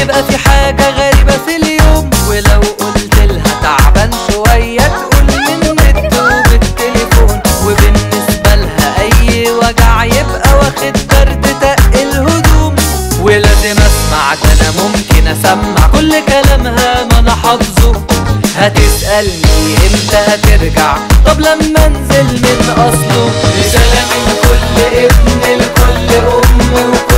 يبقى في حاجة غريبة في اليوم ولو قلت لها تعبان شوية تقول من النت وبالتليفون وبالنسبة لها أي وجع يبقى واخد برد تق الهدوم ولازم اسمع ده انا ممكن اسمع كل كلامها ما انا حافظه هتسألني امتى هترجع طب لما انزل من اصله رسالة من كل ابن لكل ام وكل